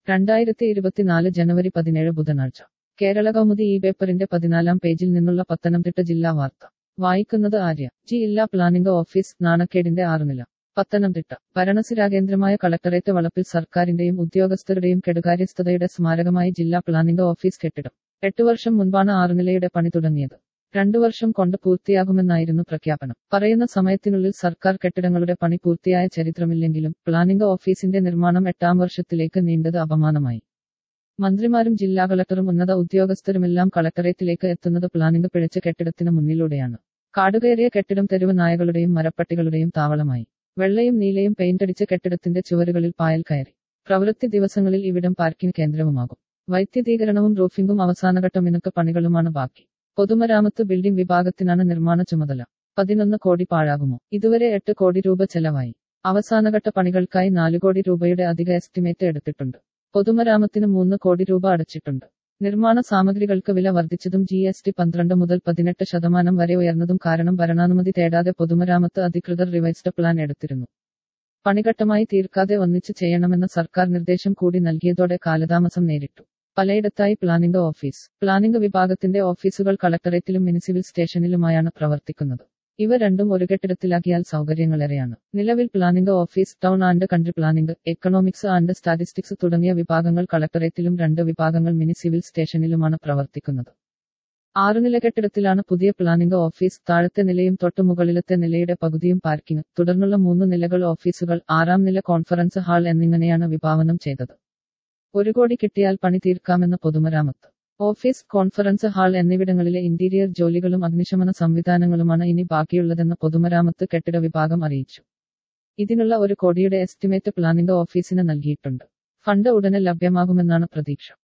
രണ്ടായിരത്തി ഇരുപത്തിനാല് ജനുവരി പതിനേഴ് ബുധനാഴ്ച കേരള കൗമുദി ഈ പേപ്പറിന്റെ പതിനാലാം പേജിൽ നിന്നുള്ള പത്തനംതിട്ട ജില്ലാ വാർത്ത വായിക്കുന്നത് ആര്യ ജില്ലാ പ്ലാനിംഗ് ഓഫീസ് നാണക്കേടിന്റെ ആറുനില പത്തനംതിട്ട ഭരണസിരാകേന്ദ്രമായ കളക്ടറേറ്റ് വളപ്പിൽ സർക്കാരിന്റെയും ഉദ്യോഗസ്ഥരുടെയും കെടുകാര്യസ്ഥതയുടെ സ്മാരകമായി ജില്ലാ പ്ലാനിംഗ് ഓഫീസ് കെട്ടിടം എട്ടു വർഷം മുൻപാണ് ആറുനിലയുടെ പണി തുടങ്ങിയത് രണ്ടു വർഷം കൊണ്ട് പൂർത്തിയാകുമെന്നായിരുന്നു പ്രഖ്യാപനം പറയുന്ന സമയത്തിനുള്ളിൽ സർക്കാർ കെട്ടിടങ്ങളുടെ പണി പൂർത്തിയായ ചരിത്രമില്ലെങ്കിലും പ്ലാനിംഗ് ഓഫീസിന്റെ നിർമ്മാണം എട്ടാം വർഷത്തിലേക്ക് നീണ്ടത് അപമാനമായി മന്ത്രിമാരും ജില്ലാ കളക്ടറും ഉന്നത ഉദ്യോഗസ്ഥരുമെല്ലാം കളക്ടറേറ്റിലേക്ക് എത്തുന്നത് പ്ലാനിംഗ് പിഴച്ച കെട്ടിടത്തിന് മുന്നിലൂടെയാണ് കാടുകയറിയ കെട്ടിടം തെരുവ് നായകളുടെയും മരപ്പട്ടികളുടെയും താവളമായി വെള്ളയും നീലയും പെയിന്റടിച്ച കെട്ടിടത്തിന്റെ ചുവരുകളിൽ പായൽ കയറി പ്രവൃത്തി ദിവസങ്ങളിൽ ഇവിടം പാർക്കിംഗ് കേന്ദ്രവുമാകും വൈദ്യുതീകരണവും റൂഫിംഗും അവസാനഘട്ട മിനുക്ക് പണികളുമാണ് ബാക്കി പൊതുമരാമത്ത് ബിൽഡിംഗ് വിഭാഗത്തിനാണ് നിർമ്മാണ ചുമതല പതിനൊന്ന് കോടി പാഴാകുമോ ഇതുവരെ എട്ട് കോടി രൂപ ചെലവായി അവസാനഘട്ട പണികൾക്കായി നാല് കോടി രൂപയുടെ അധിക എസ്റ്റിമേറ്റ് എടുത്തിട്ടുണ്ട് പൊതുമരാമത്തിന് മൂന്ന് കോടി രൂപ അടച്ചിട്ടുണ്ട് നിർമ്മാണ സാമഗ്രികൾക്ക് വില വർദ്ധിച്ചതും ജി എസ് ടി പന്ത്രണ്ട് മുതൽ പതിനെട്ട് ശതമാനം വരെ ഉയർന്നതും കാരണം ഭരണാനുമതി തേടാതെ പൊതുമരാമത്ത് അധികൃതർ റിവൈസ്ഡ് പ്ലാൻ എടുത്തിരുന്നു പണിഘട്ടമായി തീർക്കാതെ ഒന്നിച്ചു ചെയ്യണമെന്ന സർക്കാർ നിർദ്ദേശം കൂടി നൽകിയതോടെ കാലതാമസം നേരിട്ടു പലയിടത്തായി പ്ലാനിംഗ് ഓഫീസ് പ്ലാനിംഗ് വിഭാഗത്തിന്റെ ഓഫീസുകൾ കളക്ടറേറ്റിലും മുനിസിപ്പൽ സ്റ്റേഷനിലുമായാണ് പ്രവർത്തിക്കുന്നത് ഇവ രണ്ടും ഒരു കെട്ടിടത്തിലാക്കിയാൽ സൗകര്യങ്ങളേറെയാണ് നിലവിൽ planning office town and country planning economics and statistics തുടങ്ങിയ വിഭാഗങ്ങൾ കളക്ടറേറ്റിലും രണ്ട് വിഭാഗങ്ങൾ മുനിസിപ്പൽ സ്റ്റേഷനിലുമാണ് പ്രവർത്തിക്കുന്നത് ആറുനില കെട്ടിടത്തിലാണ് പുതിയ പ്ലാനിംഗ് ഓഫീസ് താഴത്തെ നിലയും തൊട്ടു മുകളിലത്തെ നിലയുടെ പകുതിയും പാർക്കിംഗ് തുടർന്നുള്ള മൂന്ന് നിലകൾ ഓഫീസുകൾ ആറാം നില കോൺഫറൻസ് ഹാൾ എന്നിങ്ങനെയാണ് വിഭാവനം ചെയ്തത് ഒരു കോടി കിട്ടിയാൽ പണി തീർക്കാമെന്ന് പൊതുമരാമത്ത് ഓഫീസ് കോൺഫറൻസ് ഹാൾ എന്നിവിടങ്ങളിലെ ഇന്റീരിയർ ജോലികളും അഗ്നിശമന സംവിധാനങ്ങളുമാണ് ഇനി ബാക്കിയുള്ളതെന്ന് പൊതുമരാമത്ത് കെട്ടിട വിഭാഗം അറിയിച്ചു ഇതിനുള്ള ഒരു കോടിയുടെ എസ്റ്റിമേറ്റ് പ്ലാനിംഗ് ഓഫീസിന് നൽകിയിട്ടുണ്ട് ഫണ്ട് ഉടനെ ലഭ്യമാകുമെന്നാണ് പ്രതീക്ഷ